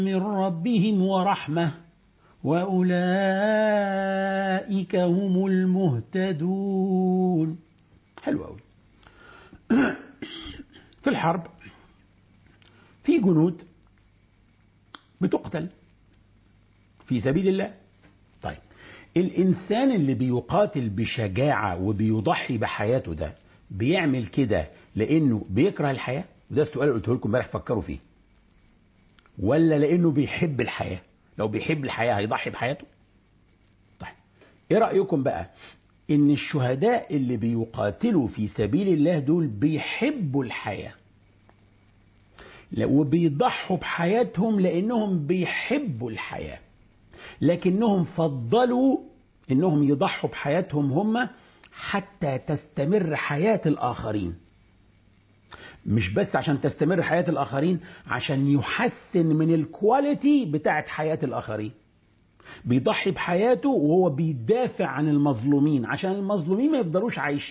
من ربهم ورحمة وأولئك هم المهتدون حلو أوي في الحرب في جنود بتقتل في سبيل الله طيب الإنسان اللي بيقاتل بشجاعة وبيضحي بحياته ده بيعمل كده لأنه بيكره الحياة وده السؤال اللي قلته لكم امبارح فكروا فيه ولا لأنه بيحب الحياة لو بيحب الحياة هيضحي بحياته طيب ايه رأيكم بقى ان الشهداء اللي بيقاتلوا في سبيل الله دول بيحبوا الحياة وبيضحوا بحياتهم لانهم بيحبوا الحياة لكنهم فضلوا انهم يضحوا بحياتهم هم حتى تستمر حياة الاخرين مش بس عشان تستمر حياة الآخرين عشان يحسن من الكواليتي بتاعت حياة الآخرين بيضحي بحياته وهو بيدافع عن المظلومين عشان المظلومين ما يفضلوش عايشين